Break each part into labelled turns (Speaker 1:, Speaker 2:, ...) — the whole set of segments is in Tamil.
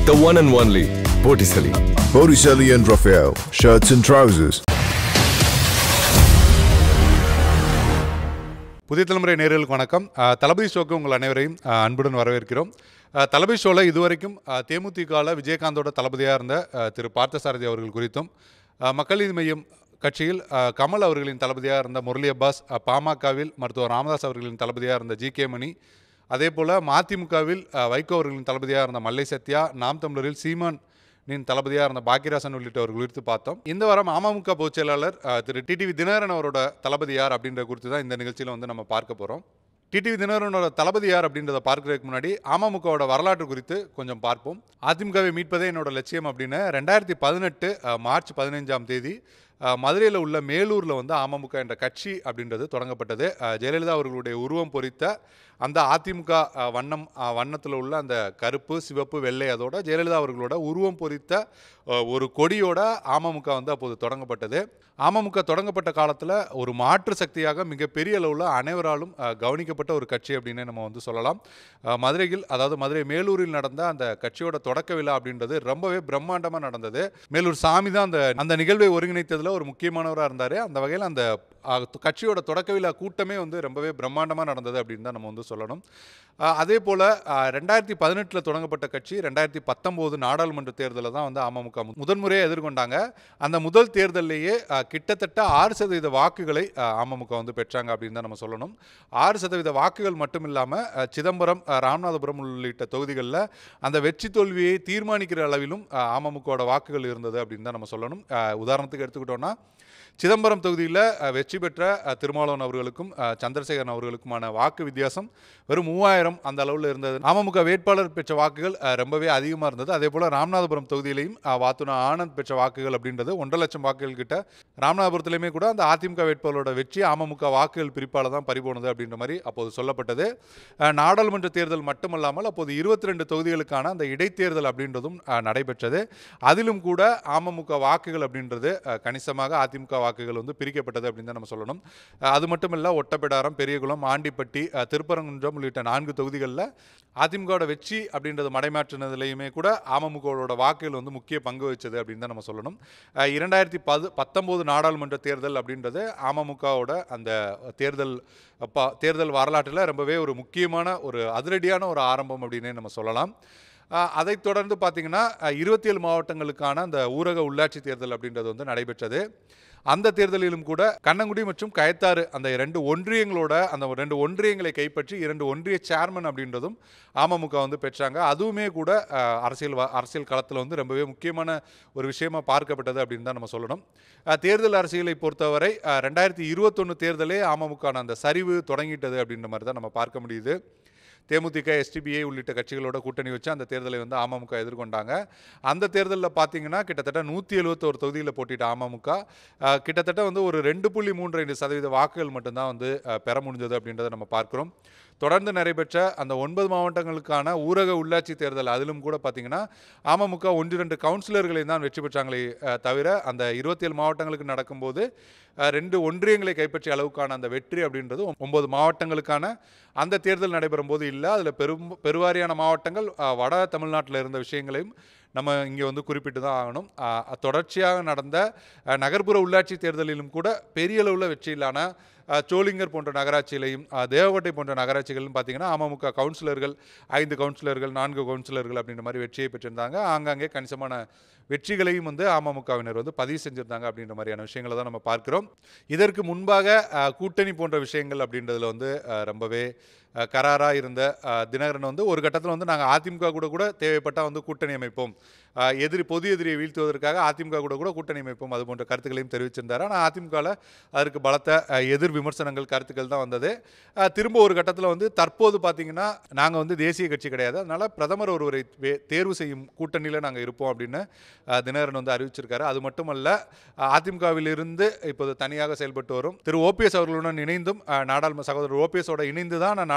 Speaker 1: the one and only Botticelli.
Speaker 2: Botticelli and Raphael, shirts and trousers.
Speaker 3: புதிய தலைமுறை நேர்களுக்கு வணக்கம் அஹ், தளபதி ஷோக்கு உங்கள் அனைவரையும் அஹ், அன்புடன் வரவேற்கிறோம் அஹ், தளபதி ஷோவில் இதுவரைக்கும் அஹ், தேமுதிகவில் விஜயகாந்தோட தளபதியாக இருந்த அஹ், திரு பார்த்தசாரதி அவர்கள் குறித்தும் அஹ், மக்கள் நீதி மையம் கட்சியில் அஹ், கமல் அவர்களின் தளபதியாக இருந்த முரளி அப்பாஸ் அஹ், பாமகவில் மருத்துவர் ராமதாஸ் அவர்களின் தளபதியாக இருந்த ஜி கே மணி அதே போல் மதிமுகவில் அஹ், வைகோ அவர்களின் தளபதியாக இருந்த மல்லை சத்யா நாம் தமிழரில் சீமான் நின் தளபதியாக இருந்த பாக்கியராசன் உள்ளிட்டவர்கள் குறித்து பார்த்தோம் இந்த வாரம் அமமுக பொதுச் செயலாளர் அஹ், திரு டிடிவி தினகரன் அவரோட தளபதி யார் அப்படின்ற குறித்து தான் இந்த நிகழ்ச்சியில் வந்து நம்ம பார்க்க போகிறோம் டிடிவி தினகரனோட தளபதி யார் அப்படின்றத பார்க்கறதுக்கு முன்னாடி அமமுகவோட வரலாற்று குறித்து கொஞ்சம் பார்ப்போம் அதிமுகவை மீட்பதே என்னோட லட்சியம் அப்படின்னு ரெண்டாயிரத்தி பதினெட்டு மார்ச் பதினைஞ்சாம் தேதி மதுரையில் உள்ள மேலூரில் வந்து அமமுக என்ற கட்சி அப்படின்றது தொடங்கப்பட்டது அஹ், ஜெயலலிதா அவர்களுடைய உருவம் பொறித்த அந்த அதிமுக அஹ், வண்ணம் வண்ணத்தில் உள்ள அந்த கருப்பு சிவப்பு வெள்ளை அதோட ஜெயலலிதா அவர்களோட உருவம் பொறித்த அஹ், ஒரு கொடியோட அமமுக வந்து அப்போது தொடங்கப்பட்டது அமமுக தொடங்கப்பட்ட காலத்தில் ஒரு மாற்று சக்தியாக மிகப்பெரிய அளவில் அனைவராலும் அஹ், கவனிக்கப்பட்ட ஒரு கட்சி அப்படின்னு நம்ம வந்து சொல்லலாம் அஹ், மதுரையில் அதாவது மதுரை மேலூரில் நடந்த அந்த கட்சியோட தொடக்க விழா அப்படின்றது ரொம்பவே பிரம்மாண்டமாக நடந்தது மேலூர் சாமி தான் அந்த அந்த நிகழ்வை ஒருங்கிணைத்ததில் ஒரு முக்கியமானவராக இருந்தார் அந்த வகையில் அந்த அஹ், கட்சியோட தொடக்க விழா கூட்டமே வந்து ரொம்பவே பிரம்மாண்டமாக நடந்தது அப்படின்னு தான் நம்ம வந்து சொல்லணும் அஹ், அதே போல் ரெண்டாயிரத்தி பதினெட்டில் தொடங்கப்பட்ட கட்சி ரெண்டாயிரத்தி பத்தொம்போது நாடாளுமன்ற தேர்தலில் தான் வந்து அமமுக மு- முதன்முறையாக எதிர்கொண்டாங்க அந்த முதல் தேர்தலிலேயே அஹ், கிட்டத்தட்ட ஆறு சதவீத வாக்குகளை அஹ், அமமுக வந்து பெற்றாங்க அப்படின்னு தான் நம்ம சொல்லணும் ஆறு சதவீத வாக்குகள் மட்டும் இல்லாமல் சிதம்பரம் அஹ், ராமநாதபுரம் உள்ளிட்ட தொகுதிகளில் அந்த வெற்றி தோல்வியை தீர்மானிக்கிற அளவிலும் அஹ், அமமுகவோட வாக்குகள் இருந்தது அப்படின்னு தான் நம்ம சொல்லணும் அஹ், உதாரணத்துக்கு எடுத்துக்கிட்டோம்னா சிதம்பரம் தொகுதியில் அஹ், வெற்றி பெற்ற அஹ், திருமாவளவன் அவர்களுக்கும் அஹ், சந்திரசேகரன் அவர்களுக்குமான வாக்கு வித்தியாசம் வெறும் மூவாயிரம் அந்த அளவில் இருந்தது அமமுக வேட்பாளர் பெற்ற வாக்குகள் அஹ், ரொம்பவே அதிகமாக இருந்தது அதே போல் ராமநாதபுரம் தொகுதியிலையும் அஹ், வாத்துனா ஆனந்த் பெற்ற வாக்குகள் அப்படின்றது ஒன்றரை லட்சம் வாக்குகள் கிட்ட ராமநாதபுரத்துலையுமே கூட அந்த அதிமுக வேட்பாளரோட வெற்றி அமமுக வாக்குகள் பிரிப்பால் தான் பறிபோனது அப்படின்ற மாதிரி அப்போது சொல்லப்பட்டது அஹ், நாடாளுமன்ற தேர்தல் மட்டுமல்லாமல் அப்போது இருபத்தி ரெண்டு தொகுதிகளுக்கான அந்த இடைத்தேர்தல் அப்படின்றதும் அஹ், நடைபெற்றது அதிலும் கூட அமமுக வாக்குகள் அப்படின்றது அஹ், கணிசமாக அதிமுக வாக்குகள் வந்து பிரிக்கப்பட்டது அப்படின்னு தான் நம்ம சொல்லணும் அஹ், அது மட்டும் இல்லை ஒட்டப்பிடாரம் பெரியகுளம் ஆண்டிப்பட்டி அஹ், திருப்பரங்குன்றம் உள்ளிட்ட நான்கு தொகுதிகளில் அதிமுகவோட வெற்றி அப்படின்றது மடைமாற்றினதுலையுமே கூட அமமுகவோட வாக்குகள் வந்து முக்கிய பங்கு வச்சது அப்படின்னு தான் நம்ம சொல்லணும் அஹ், இரண்டாயிரத்தி பது பத்தொம்போது நாடாளுமன்ற தேர்தல் அப்படின்றது அமமுகவோட அந்த தேர்தல் ப தேர்தல் வரலாற்றில் ரொம்பவே ஒரு முக்கியமான ஒரு அதிரடியான ஒரு ஆரம்பம் அப்படின்னே நம்ம சொல்லலாம் அஹ் அதைத் தொடர்ந்து பார்த்தீங்கன்னா இருபத்தி ஏழு மாவட்டங்களுக்கான அந்த ஊரக உள்ளாட்சி தேர்தல் அப்படின்றது வந்து நடைபெற்றது அந்த தேர்தலிலும் கூட கண்ணங்குடி மற்றும் கயத்தாறு அந்த ரெண்டு ஒன்றியங்களோட அந்த ரெண்டு ஒன்றியங்களை கைப்பற்றி இரண்டு ஒன்றிய சேர்மன் அப்படின்றதும் அமமுக வந்து பெற்றாங்க அதுவுமே கூட அஹ், அரசியல் வ- அரசியல் களத்தில் வந்து ரொம்பவே முக்கியமான ஒரு விஷயமா பார்க்கப்பட்டது அப்படின்னு தான் நம்ம சொல்லணும் அஹ், தேர்தல் அரசியலை பொறுத்தவரை அஹ், ரெண்டாயிரத்தி இருபத்தொன்று தேர்தலே அமமுக அந்த சரிவு தொடங்கிட்டது அப்படின்ற மாதிரி தான் நம்ம பார்க்க முடியுது தேமுதிக எஸ்டிபிஐ உள்ளிட்ட கட்சிகளோட கூட்டணி வச்சு அந்த தேர்தலை வந்து அமமுக எதிர்கொண்டாங்க அந்த தேர்தலில் பார்த்தீங்கன்னா கிட்டத்தட்ட நூற்றி எழுபத்தோரு தொகுதியில் போட்டிட்ட அமமுக அஹ், கிட்டத்தட்ட வந்து ஒரு ரெண்டு புள்ளி மூன்று ஐந்து சதவீத வாக்குகள் மட்டும்தான் வந்து அஹ், பெற முடிஞ்சது அப்படின்றத நம்ம பார்க்குறோம் தொடர்ந்து நடைபெற்ற அந்த ஒன்பது மாவட்டங்களுக்கான ஊரக உள்ளாட்சி தேர்தல் அதிலும் கூட பார்த்தீங்கன்னா அமமுக ஒன்று ரெண்டு கவுன்சிலர்களை தான் வெற்றி பெற்றாங்களே அஹ், தவிர அந்த இருபத்தி ஏழு மாவட்டங்களுக்கு நடக்கும்போது அஹ், ரெண்டு ஒன்றியங்களை கைப்பற்றிய அளவுக்கான அந்த வெற்றி அப்படின்றது ஒன்பது மாவட்டங்களுக்கான அந்த தேர்தல் நடைபெறும் போது இல்லை அதில் பெரும் பெருவாரியான மாவட்டங்கள் அஹ், வட தமிழ்நாட்டில் இருந்த விஷயங்களையும் நம்ம இங்கே வந்து குறிப்பிட்டு தான் ஆகணும் அஹ், தொடர்ச்சியாக நடந்த அஹ், நகர்ப்புற உள்ளாட்சி தேர்தலிலும் கூட பெரிய அளவில் வெற்றியிலான அஹ், சோளிங்கர் போன்ற நகராட்சியிலையும் அஹ், தேவகோட்டை போன்ற நகராட்சிகளும் பார்த்தீங்கன்னா அமமுக கவுன்சிலர்கள் ஐந்து கவுன்சிலர்கள் நான்கு கவுன்சிலர்கள் அப்படின்ற மாதிரி வெற்றியை பெற்றிருந்தாங்க ஆங்காங்கே கணிசமான வெற்றிகளையும் வந்து அமமுகவினர் வந்து பதிவு செஞ்சிருந்தாங்க அப்படின்ற மாதிரியான விஷயங்களை தான் நம்ம பார்க்கிறோம் இதற்கு முன்பாக அஹ், கூட்டணி போன்ற விஷயங்கள் அப்படின்றதுல வந்து அஹ், ரொம்பவே கராராக இருந்த அஹ், தினகரன் வந்து ஒரு கட்டத்தில் வந்து நாங்கள் அதிமுக கூட கூட தேவைப்பட்டால் வந்து கூட்டணி அமைப்போம் அஹ், எதிரி பொது எதிரியை வீழ்த்துவதற்காக அதிமுக கூட கூட கூட்டணி அமைப்போம் அது போன்ற கருத்துக்களையும் தெரிவிச்சிருந்தார் ஆனால் அதிமுகவில் அதற்கு பலத்த அஹ், எதிர் விமர்சனங்கள் கருத்துக்கள் தான் வந்தது அஹ், திரும்ப ஒரு கட்டத்தில் வந்து தற்போது பார்த்தீங்கன்னா நாங்கள் வந்து தேசிய கட்சி கிடையாது அதனால் பிரதமர் ஒருவரை வே- தேர்வு செய்யும் கூட்டணியில் நாங்கள் இருப்போம் அப்படின்னு அஹ், தினகரன் வந்து அறிவிச்சிருக்காரு அது மட்டுமல்ல அஹ், அதிமுகவிலிருந்து இப்போது தனியாக செயல்பட்டு வரும் திரு ஓபிஎஸ் அவர்களுடன் இணைந்தும் அஹ், நாடாளுமன்ற சகோதரர் ஓபிஎஸோட இணைந்து தான் நான்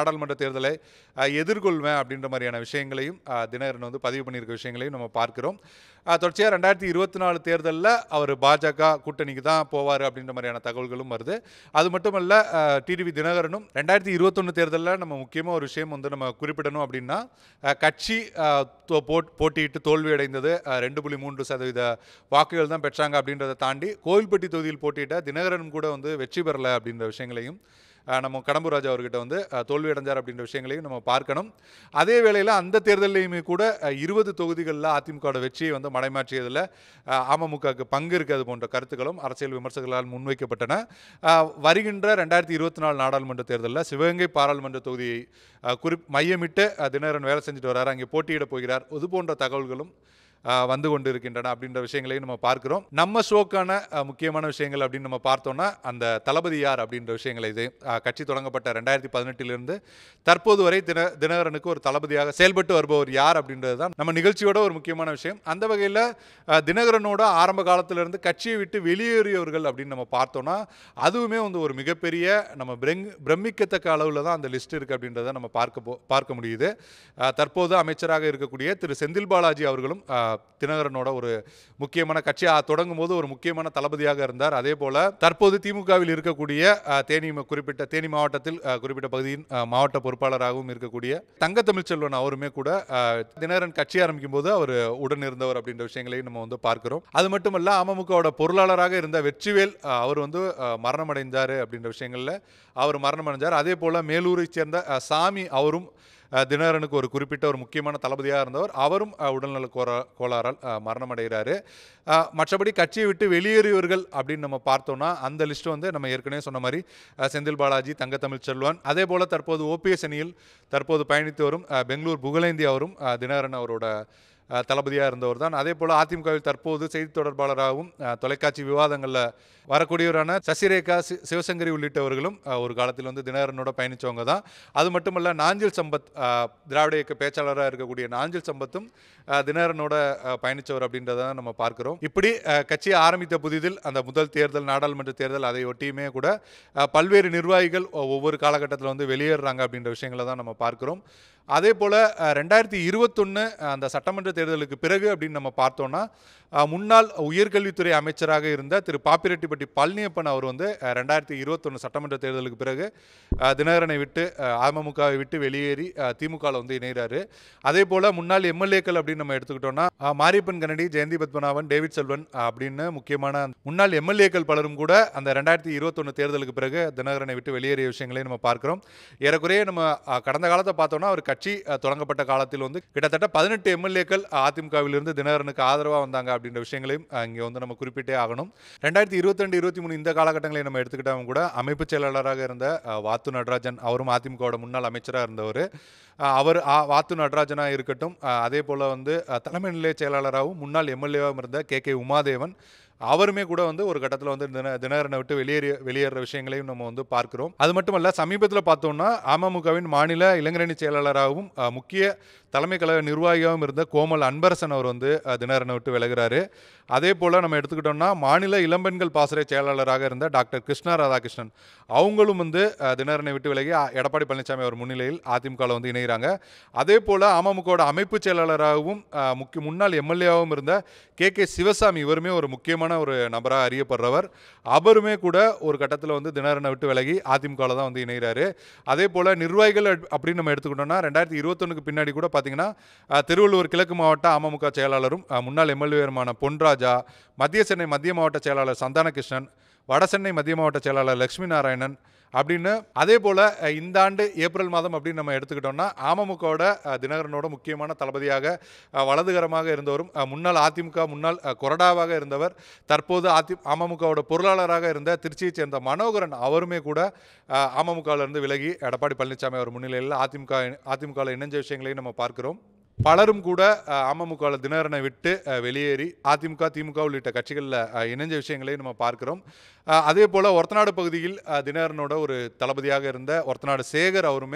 Speaker 3: நாடாளுமன்ற தேர்தலை அஹ், எதிர்கொள்வேன் அப்படின்ற மாதிரியான விஷயங்களையும் அஹ், தினகரன் வந்து பதிவு பண்ணியிருக்க விஷயங்களையும் நம்ம பார்க்கிறோம் அஹ், தொடர்ச்சியாக ரெண்டாயிரத்தி இருபத்தி நாலு தேர்தலில் அவர் பாஜக கூட்டணிக்கு தான் போவார் அப்படின்ற மாதிரியான தகவல்களும் வருது அது மட்டுமல்ல டிடிவி தினகரனும் ரெண்டாயிரத்தி இருபத்தொன்று தேர்தலில் நம்ம முக்கியமாக ஒரு விஷயம் வந்து நம்ம குறிப்பிடணும் அப்படின்னா அஹ், கட்சி அஹ், தோ- போட்- போட்டியிட்டு தோல்வி அடைந்தது அஹ், ரெண்டு புள்ளி மூன்று சதவீத வாக்குகள் தான் பெற்றாங்க அப்படின்றத தாண்டி கோவில்பட்டி தொகுதியில் போட்டியிட்ட தினகரன் கூட வந்து வெற்றி பெறலை அப்படின்ற விஷயங்களையும் அஹ், நம்ம கடம்பூர் ராஜா அவர்கிட்ட வந்து அஹ், தோல்வி அடைஞ்சார் அப்படின்ற விஷயங்களையும் நம்ம பார்க்கணும் அதே வேளையில் அந்த தேர்தலையுமே கூட இருபது தொகுதிகளில் அதிமுகவோட வெற்றியை வந்து மடைமாற்றியதில் அஹ், அமமுகவுக்கு பங்கு இருக்கிறது போன்ற கருத்துக்களும் அரசியல் விமர்சகர்களால் முன்வைக்கப்பட்டன அஹ், வருகின்ற ரெண்டாயிரத்தி இருபத்தி நாலு நாடாளுமன்ற தேர்தலில் சிவகங்கை பாராளுமன்ற தொகுதியை அஹ், குறிப் மையமிட்டு அஹ், தினகரன் வேலை செஞ்சுட்டு வரார் அங்கே போட்டியிட போகிறார் இது போன்ற தகவல்களும் அஹ், வந்து கொண்டு இருக்கின்றன அப்படின்ற விஷயங்களையும் நம்ம பார்க்கிறோம் நம்ம ஷோக்கான அஹ், முக்கியமான விஷயங்கள் அப்படின்னு நம்ம பார்த்தோம்னா அந்த தளபதி யார் அப்படின்ற விஷயங்களை இது அஹ், கட்சி தொடங்கப்பட்ட ரெண்டாயிரத்தி பதினெட்டிலிருந்து தற்போது வரை தின தினகரனுக்கு ஒரு தளபதியாக செயல்பட்டு வருபவர் யார் அப்படின்றது தான் நம்ம நிகழ்ச்சியோட ஒரு முக்கியமான விஷயம் அந்த வகையில் தினகரனோட ஆரம்ப காலத்திலிருந்து கட்சியை விட்டு வெளியேறியவர்கள் அப்படின்னு நம்ம பார்த்தோம்னா அதுவுமே வந்து ஒரு மிகப்பெரிய நம்ம பிரங் பிரமிக்கத்தக்க அளவில் தான் அந்த லிஸ்ட் இருக்குது அப்படின்றத நம்ம பார்க்க போ பார்க்க முடியுது அஹ், தற்போது அமைச்சராக இருக்கக்கூடிய திரு செந்தில் பாலாஜி அவர்களும் அஹ், தினகரனோட ஒரு முக்கியமான கட்சி அஹ், தொடங்கும் போது ஒரு முக்கியமான தளபதியாக இருந்தார் அதே போல தற்போது திமுகவில் இருக்கக்கூடிய அஹ், தேனி ம- குறிப்பிட்ட தேனி மாவட்டத்தில் அஹ், குறிப்பிட்ட பகுதியின் அஹ், மாவட்ட பொறுப்பாளராகவும் இருக்கக்கூடிய தங்க தமிழ்ச்செல்வன் அவருமே கூட அஹ், தினகரன் கட்சி ஆரம்பிக்கும் போது அவர் உடன் இருந்தவர் அப்படின்ற விஷயங்களையும் நம்ம வந்து பார்க்கிறோம் அது மட்டுமல்ல அமமுகவோட பொருளாளராக இருந்த வெற்றிவேல் அஹ், அவர் வந்து அஹ், மரணம் அடைந்தார் அப்படின்ற விஷயங்கள்ல அவர் மரணம் அடைஞ்சார் அதே போல மேலூரை சேர்ந்த அஹ், சாமி அவரும் அஹ், தினகரனுக்கு ஒரு குறிப்பிட்ட ஒரு முக்கியமான தளபதியாக இருந்தவர் அவரும் அஹ், உடல்நல கோரா கோளாறால் அஹ், மரணம் அடைகிறாரு அஹ், மற்றபடி கட்சியை விட்டு வெளியேறியவர்கள் அப்படின்னு நம்ம பார்த்தோம்னா அந்த லிஸ்ட் வந்து நம்ம ஏற்கனவே சொன்ன மாதிரி அஹ், செந்தில் பாலாஜி தங்க தமிழ்ச்செல்வன் அதே போல தற்போது ஓபிஎஸ் அணியில் தற்போது பயணித்து வரும் அஹ், பெங்களூர் புகழேந்தி அவரும் அஹ், தினகரன் அவரோட அஹ், தளபதியாக இருந்தவர் தான் அதே போல் அதிமுகவில் தற்போது செய்தி தொடர்பாளராகவும் அஹ், தொலைக்காட்சி விவாதங்களில் வரக்கூடியவரான சசிரேகா சி சிவசங்கரி உள்ளிட்டவர்களும் அஹ், ஒரு காலத்தில் வந்து தினகரனோட பயணித்தவங்க தான் அது மட்டுமல்ல நாஞ்சில் சம்பத் அஹ், திராவிட இயக்க பேச்சாளராக இருக்கக்கூடிய நாஞ்சில் சம்பத்தும் அஹ், தினகரனோட அஹ், பயணித்தவர் அப்படின்றத நம்ம பார்க்கிறோம் இப்படி அஹ், கட்சியை ஆரம்பித்த புதிதில் அந்த முதல் தேர்தல் நாடாளுமன்ற தேர்தல் அதை ஒட்டியுமே கூட அஹ், பல்வேறு நிர்வாகிகள் ஒ- ஒவ்வொரு காலகட்டத்தில் வந்து வெளியேறாங்க அப்படின்ற விஷயங்களை தான் நம்ம பார்க்கிறோம் அதே போல் ரெண்டாயிரத்தி இருபத்தொன்று அந்த சட்டமன்ற தேர்தலுக்கு பிறகு அப்படின்னு நம்ம பார்த்தோம்னா அஹ், முன்னாள் உயர்கல்வித்துறை அமைச்சராக இருந்த திரு பாப்பிரெட்டிப்பட்டி பழனியப்பன் அவர் வந்து அஹ், ரெண்டாயிரத்தி இருபத்தொன்று சட்டமன்ற தேர்தலுக்கு பிறகு அஹ், தினகரனை விட்டு அஹ், அமமுகவை விட்டு வெளியேறி திமுகவில் வந்து இணைகிறாரு அதே போல் முன்னாள் எம்எல்ஏக்கள் அப்படின்னு நம்ம எடுத்துக்கிட்டோம்னா அஹ், மாரியப்பன் கன்னடி ஜெயந்தி பத்மநாபன் டேவிட் செல்வன் அஹ், அப்படின்னு முக்கியமான முன்னாள் எம்எல்ஏக்கள் பலரும் கூட அந்த ரெண்டாயிரத்தி இருபத்தொன்று தேர்தலுக்கு பிறகு தினகரனை விட்டு வெளியேறிய விஷயங்களையும் நம்ம பார்க்கிறோம் ஏறக்குறைய நம்ம அஹ், கடந்த காலத்தை பார்த்தோம்னா அவர் கட்சி அஹ், தொடங்கப்பட்ட காலத்தில் வந்து கிட்டத்தட்ட பதினெட்டு எம்எல்ஏக்கள் அதிமுகவிலிருந்து தினகரனுக்கு ஆதரவாக வந்தாங்க அப்படின்ற விஷயங்களையும் அஹ், இங்கே வந்து நம்ம குறிப்பிட்டே ஆகணும் ரெண்டாயிரத்தி இருபத்தி ரெண்டு இருபத்தி மூணு இந்த காலகட்டங்களை நம்ம எடுத்துக்கிட்டவங்க கூட அமைப்பு செயலாளராக இருந்த அஹ், வாத்து நடராஜன் அவரும் அதிமுகவோட முன்னாள் அமைச்சராக இருந்தவர் அஹ், அவர் ஆ- வாத்து நடராஜனாக இருக்கட்டும் அஹ், அதே போல் வந்து அஹ், தலைமை நிலைய செயலாளராகவும் முன்னாள் எம்எல்ஏவாகவும் இருந்த கே கே உமாதேவன் அவருமே கூட வந்து ஒரு கட்டத்தில் வந்து தின தினகரனை விட்டு வெளியேறி வெளியேற விஷயங்களையும் நம்ம வந்து பார்க்கிறோம் அது மட்டுமல்ல சமீபத்தில் பார்த்தோம்னா அமமுகவின் மாநில இளைஞரணி செயலாளராகவும் அஹ், முக்கிய தலைமை கழக நிர்வாகியாகவும் இருந்த கோமல் அன்பரசன் அவர் வந்து அஹ், தினகரனை விட்டு விலகுறாரு அதே போல் நம்ம எடுத்துக்கிட்டோம்னா மாநில இளம்பெண்கள் பாசறை செயலாளராக இருந்த டாக்டர் கிருஷ்ணா ராதாகிருஷ்ணன் அவங்களும் வந்து அஹ், தினகரனை விட்டு விலகி அ- எடப்பாடி பழனிசாமி அவர் முன்னிலையில் அதிமுகவில் வந்து இணைகிறாங்க அதே போல் அமமுகவோட அமைப்பு செயலாளராகவும் அஹ், முக்கிய முன்னாள் எம்எல்ஏவாகவும் இருந்த கே கே சிவசாமி இவருமே ஒரு முக்கியமான ஒரு நபராக அறியப்படுறவர் அவருமே கூட ஒரு கட்டத்தில் வந்து தினகரனை விட்டு விலகி அதிமுகவில் தான் வந்து இணைகிறாரு அதே போல் நிர்வாகிகள் அப்- அப்படின்னு நம்ம எடுத்துக்கிட்டோம்னா ரெண்டாயிரத்தி இருபத்தொன்னுக்கு பின்னாடி கூட பார்த்தீங்கன்னா அஹ், திருவள்ளூர் கிழக்கு மாவட்ட அமமுக செயலாளரும் அஹ், முன்னாள் எம்எல்ஏருமான பொன்ராஜா மத்திய சென்னை மத்திய மாவட்ட செயலாளர் சந்தானகிருஷ்ணன் வட சென்னை மத்திய மாவட்ட செயலாளர் லட்சுமி நாராயணன் அப்படின்னு அதே போல் அஹ், இந்த ஆண்டு ஏப்ரல் மாதம் அப்படின்னு நம்ம எடுத்துக்கிட்டோம்னா அமமுகவோட அஹ், தினகரனோட முக்கியமான தளபதியாக அஹ், வலதுகரமாக இருந்தவரும் அஹ், முன்னாள் அதிமுக முன்னாள் அஹ், கொறடாவாக இருந்தவர் தற்போது அதி அமமுகவோட பொருளாளராக இருந்த திருச்சியைச் சேர்ந்த மனோகரன் அவருமே கூட அஹ், அமமுகவில் இருந்து விலகி எடப்பாடி பழனிசாமி அவர் முன்னிலையில் அதிமுக அதிமுகவில் இணைஞ்ச விஷயங்களையும் நம்ம பார்க்கிறோம் பலரும் கூட அஹ், அமமுகவில் தினகரனை விட்டு அஹ், வெளியேறி அதிமுக திமுக உள்ளிட்ட கட்சிகளில் அஹ், இணைஞ்ச விஷயங்களையும் நம்ம பார்க்கிறோம் அஹ், அதே போல் ஒரத்தநாடு பகுதியில் அஹ், தினகரனோட ஒரு தளபதியாக இருந்த ஒரத்தநாடு சேகர் அவருமே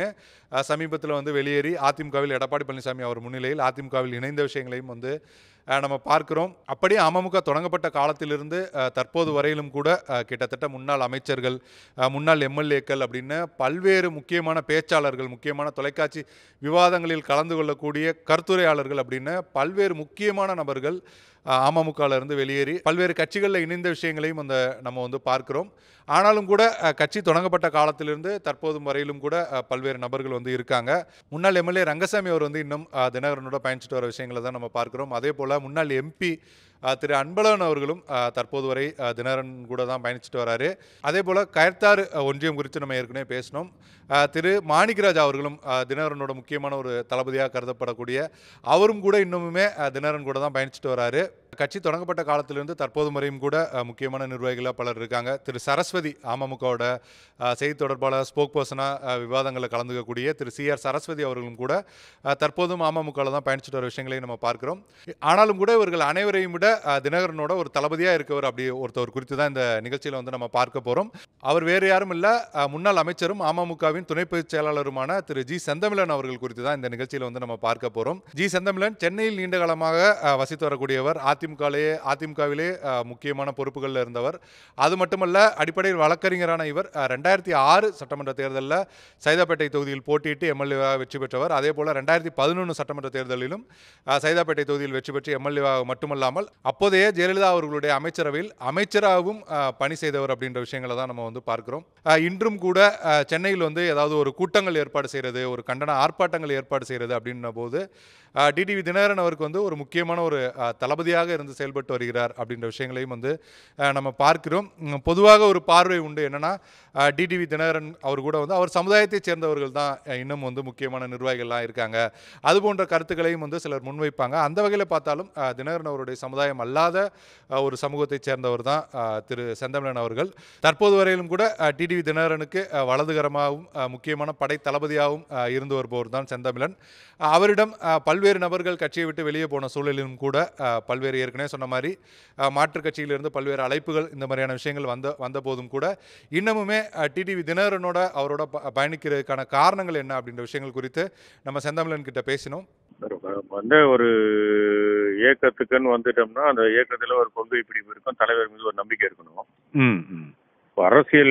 Speaker 3: சமீபத்தில் வந்து வெளியேறி அதிமுகவில் எடப்பாடி பழனிசாமி அவர் முன்னிலையில் அதிமுகவில் இணைந்த விஷயங்களையும் வந்து அஹ், நம்ம பார்க்கிறோம் அப்படியே அமமுக தொடங்கப்பட்ட காலத்திலிருந்து அஹ், தற்போது வரையிலும் கூட அஹ், கிட்டத்தட்ட முன்னாள் அமைச்சர்கள் அஹ், முன்னாள் எம்எல்ஏக்கள் அப்படின்னு பல்வேறு முக்கியமான பேச்சாளர்கள் முக்கியமான தொலைக்காட்சி விவாதங்களில் கலந்து கொள்ளக்கூடிய கருத்துரையாளர்கள் அப்படின்னு பல்வேறு முக்கியமான நபர்கள் அஹ், அமமுகல இருந்து வெளியேறி பல்வேறு கட்சிகளில் இணைந்த விஷயங்களையும் அந்த நம்ம வந்து பார்க்கிறோம் ஆனாலும் கூட அஹ், கட்சி தொடங்கப்பட்ட காலத்திலிருந்து தற்போதும் வரையிலும் கூட அஹ், பல்வேறு நபர்கள் வந்து இருக்காங்க முன்னாள் எம்எல்ஏ ரங்கசாமி அவர் வந்து இன்னும் அஹ், தினகரனோட பயணிச்சுட்டு வர விஷயங்களை தான் நம்ம பார்க்கிறோம் அதே போல் முன்னாள் எம்பி திரு அன்பழகன் அவர்களும் அஹ், தற்போது வரை அஹ், தினகரன் கூட தான் பயணிச்சுட்டு வராரு அதே போல் கயர்த்தாறு அஹ், ஒன்றியம் குறித்து நம்ம ஏற்கனவே பேசினோம் அஹ், திரு மாணிக்கராஜ் அவர்களும் அஹ், தினகரனோட முக்கியமான ஒரு தளபதியாக கருதப்படக்கூடிய அவரும் கூட இன்னுமுமே அஹ், தினகரன் கூட தான் பயணிச்சுட்டு வராரு கட்சி தொடங்கப்பட்ட காலத்திலிருந்து தற்போது வரையும் கூட அஹ், முக்கியமான நிர்வாகிகளாக பலர் இருக்காங்க திரு சரஸ்வதி அமமுகவோட அஹ், செய்தி தொடர்பாளர் ஸ்போக் பர்சனாக விவாதங்களில் கலந்துக்கக்கூடிய திரு சி ஆர் சரஸ்வதி அவர்களும் கூட அஹ், தற்போதும் அமமுகவில் தான் பயணிச்சுட்டு வர விஷயங்களையும் நம்ம பார்க்கிறோம் ஆனாலும் கூட இவர்கள் அனைவரையும் விட அஹ், தினகரனோட ஒரு தளபதியாக இருக்கவர் அப்படி ஒருத்தவர் குறித்து தான் இந்த நிகழ்ச்சியில் வந்து நம்ம பார்க்க போகிறோம் அவர் வேறு யாரும் இல்லை முன்னாள் அமைச்சரும் அமமுகவின் துணை பொதுச் செயலாளருமான திரு ஜி செந்தமிழன் அவர்கள் குறித்து தான் இந்த நிகழ்ச்சியில் வந்து நம்ம பார்க்க போகிறோம் ஜி செந்தமிழன் சென்னையில் நீண்ட காலமாக அஹ், வசித்து வரக்கூடியவர் அதிமுகவிலே அதிமுகவிலே அஹ், முக்கியமான பொறுப்புகளில் இருந்தவர் அது மட்டுமல்ல அடிப்படையில் வழக்கறிஞரான இவர் அஹ், ரெண்டாயிரத்தி ஆறு சட்டமன்ற தேர்தலில் சைதாப்பேட்டை தொகுதியில் போட்டியிட்டு எம்எல்ஏவாக வெற்றி பெற்றவர் அதே போல் ரெண்டாயிரத்தி பதினொன்று சட்டமன்ற தேர்தலிலும் அஹ், சைதாப்பேட்டை தொகுதியில் வெற்றி பெற்று எம்எல்ஏவாக மட்டுமல்லாமல் அப்போதைய ஜெயலலிதா அவர்களுடைய அமைச்சரவையில் அமைச்சராகவும் அஹ், பணி செய்தவர் அப்படின்ற விஷயங்களை தான் நம்ம வந்து பார்க்கிறோம் அஹ், இன்றும் கூட அஹ், சென்னையில் வந்து ஏதாவது ஒரு கூட்டங்கள் ஏற்பாடு செய்கிறது ஒரு கண்டன ஆர்ப்பாட்டங்கள் ஏற்பாடு செய்கிறது அப்படின்ன போது டிடிவி தினகரன் அவருக்கு வந்து ஒரு முக்கியமான ஒரு அஹ், தளபதியாக இருந்து செயல்பட்டு வருகிறார் அப்படின்ற விஷயங்களையும் வந்து அஹ், நம்ம பார்க்கிறோம் உம், பொதுவாக ஒரு பார்வை உண்டு என்னன்னா டிடிவி தினகரன் அவர் கூட வந்து அவர் சமுதாயத்தைச் சேர்ந்தவர்கள் தான் அஹ், இன்னும் வந்து முக்கியமான நிர்வாகிகள்லாம் இருக்காங்க அது போன்ற கருத்துக்களையும் வந்து சிலர் முன்வைப்பாங்க அந்த வகையில் பார்த்தாலும் அஹ், தினகரன் அவருடைய சமுதாயம் அல்லாத அஹ், ஒரு சமூகத்தைச் சேர்ந்தவர் தான் அஹ், திரு செந்தமிழன் அவர்கள் தற்போது வரையிலும் கூட டிடிவி தினகரனுக்கு அஹ், வலதுகரமாகவும் அஹ், முக்கியமான படை தளபதியாகவும் அஹ், இருந்து வருபவர் தான் செந்தமிழன் அஹ், அவரிடம் அஹ், பல்வேறு நபர்கள் கட்சியை விட்டு வெளியே போன சூழலிலும் கூட அஹ், பல்வேறு ஏற்கனவே சொன்ன மாதிரி அஹ், மாற்றுக் கட்சியிலிருந்து பல்வேறு அழைப்புகள் இந்த மாதிரியான விஷயங்கள் வந்த வந்த போதும் கூட இன்னமுமே டிடிவி தினகரனோட அவரோட ப- பயணிக்கிறதுக்கான காரணங்கள் என்ன அப்படின்ற விஷயங்கள் குறித்து நம்ம செந்தமிழன் கிட்ட பேசினோம்
Speaker 4: வந்து ஒரு இயக்கத்துக்குன்னு வந்துட்டோம்னா அந்த இயக்கத்துல ஒரு கொள்கை பிடிப்பு இருக்கும் தலைவர் மீது ஒரு நம்பிக்கை இருக்கணும்
Speaker 5: ம் ம்
Speaker 4: இப்ப அரசியல்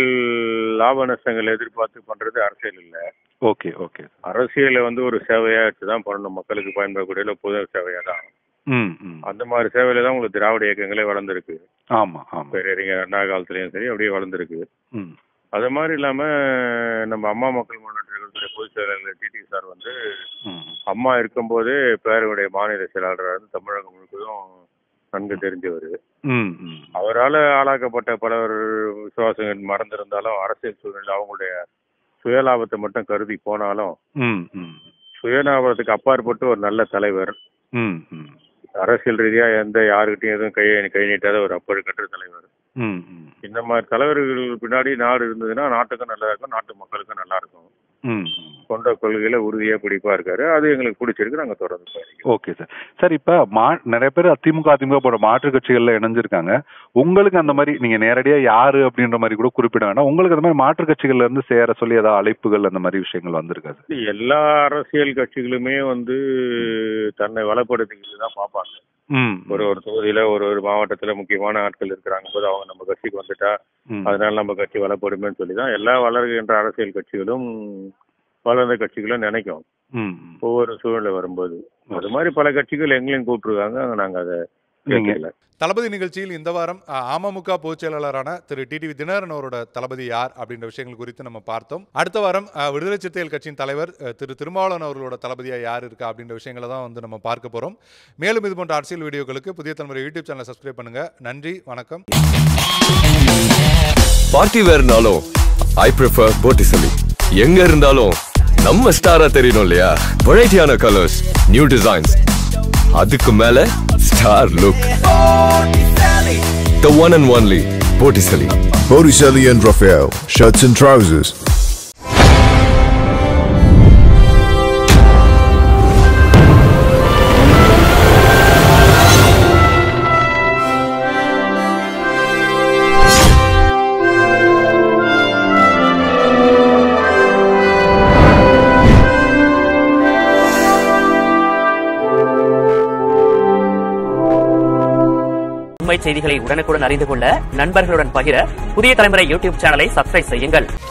Speaker 4: லாப நஷ்டங்கள் எதிர்பார்த்து பண்றது அரசியல் இல்ல
Speaker 5: ஓகே ஓகே
Speaker 4: அரசியலை வந்து ஒரு சேவையா வச்சு தான் பண்ணணும் மக்களுக்கு பயன்படக்கூடிய ஒரு பொது சேவையா தான்
Speaker 5: ம் ம்
Speaker 4: அந்த மாதிரி சேவையில தான் உங்களுக்கு திராவிட இயக்கங்களே வளர்ந்துருக்கு
Speaker 5: ஆமாம் ஆமாம்
Speaker 4: பேரறிஞர் அண்ணா காலத்துலயும் சரி அப்படியே வளர்ந்துருக்கு
Speaker 5: ம்
Speaker 4: அது மாதிரி இல்லாம நம்ம அம்மா மக்கள் முன்னேற்ற கழகத்துடைய பொதுச் செயலாளர் டிடி சார் வந்து
Speaker 5: ம்
Speaker 4: அம்மா இருக்கும்போதே பேருடைய மாநில செயலாளராக இருந்து தமிழகம் முழுவதும் நன்கு தெரிஞ்சவர்
Speaker 5: ம் ம்
Speaker 4: அவரால் ஆளாக்கப்பட்ட பலர் விசுவாசங்கள் மறந்திருந்தாலும் அரசியல் சூழ்நிலை அவங்களுடைய சுயலாபத்தை மட்டும் கருதி போனாலும்
Speaker 5: ம் ம்
Speaker 4: சுயலாபத்துக்கு அப்பாற்பட்டு ஒரு நல்ல தலைவர்
Speaker 5: ம் ம்
Speaker 4: அரசியல் ரீதியா எந்த யாருக்கிட்டையும் எதுவும் கை கை நீட்டாத ஒரு அப்பழுக்கற்ற தலைவர்
Speaker 5: ம் ம்
Speaker 4: இந்த மாதிரி தலைவர்கள் பின்னாடி நாடு இருந்ததுன்னா நாட்டுக்கும் நல்லா இருக்கும் நாட்டு மக்களுக்கும் நல்லா இருக்கும்
Speaker 5: ம்
Speaker 4: கொண்ட கொள்கையில உறுதியா பிடிப்பா இருக்காரு அது எங்களுக்கு பிடிச்சிருக்கு நாங்க தொடர்ந்து பயணிக்கிறோம்
Speaker 5: ஓகே சார் சார் இப்ப மா நிறைய பேர் அதிமுக அதிமுக போன்ற மாற்று கட்சிகள்ல இணைஞ்சிருக்காங்க உங்களுக்கு அந்த மாதிரி நீங்க நேரடியா யாரு அப்படின்ற மாதிரி கூட குறிப்பிட வேண்டாம் உங்களுக்கு அந்த மாதிரி மாற்று கட்சிகள்ல இருந்து சேர சொல்லி ஏதாவது அழைப்புகள் அந்த மாதிரி விஷயங்கள் வந்திருக்காது
Speaker 4: எல்லா அரசியல் கட்சிகளுமே வந்து தன்னை வளப்படுத்திக்கிட்டு தான் பார்ப்பாங்க
Speaker 5: ம்
Speaker 4: ஒரு ஒரு தொகுதியில ஒரு ஒரு மாவட்டத்துல முக்கியமான ஆட்கள் இருக்கிறாங்க போது அவங்க நம்ம கட்சிக்கு வந்துட்டா
Speaker 5: ம்.
Speaker 4: அதனால நம்ம கட்சி வளப்படுமேன்னு சொல்லி தான் எல்லா வளர்கின்ற அரசியல் கட்சிகளும் வளர்ந்த கட்சிகளும் நினைக்கும்
Speaker 5: ம் ம்.
Speaker 4: ஒவ்வொரு சூழ்நிலை வரும்போது அது மாதிரி பல கட்சிகள் எங்களையும் கூப்பிட்டுருக்காங்க நாங்க அதை
Speaker 5: நீங்க-
Speaker 4: கேட்கல
Speaker 3: தளபதி நிகழ்ச்சியில் இந்த வாரம் அ, அமமுக பொதுச் செயலாளரான திரு டிடிவி தினகரன் அவரோட தளபதி யார் அப்படின்ற விஷயங்கள் குறித்து நம்ம பார்த்தோம் அடுத்த வாரம் அ, விடுதலை சிறுத்தைகள் கட்சியின் தலைவர் அ, திரு திருமாவளவன் அவர்களோட தளபதியா யார் இருக்கா அப்படின்ற விஷயங்களை தான் வந்து நம்ம பார்க்க போறோம் மேலும் இது போன்ற அரசியல் வீடியோக்களுக்கு புதிய தலைமுறை யூடியூப் சேனலை சப்ஸ்கிரைப் பண்ணுங்க நன்றி வணக்கம்
Speaker 1: பார்ட்டி வேர்னாலும் ஐ ப்ரிஃபர் போட்டிசலி எங்க இருந்தாலும் நம்ம ஸ்டாரா தெரியணும் இல்லையா வெரைட்டியான கலர்ஸ் நியூ டிசைன்ஸ் அதுக்கு மேல star look the one and only Botticelli
Speaker 2: Botticelli and Raphael, shirts and trousers.
Speaker 6: உண்மை செய்திகளை உடனுக்குடன் அறிந்து கொள்ள நண்பர்களுடன் பகிர புதிய தலைமுறை யூடியூப் சேனலை சப்ஸ்கிரைப் செய்யுங்கள்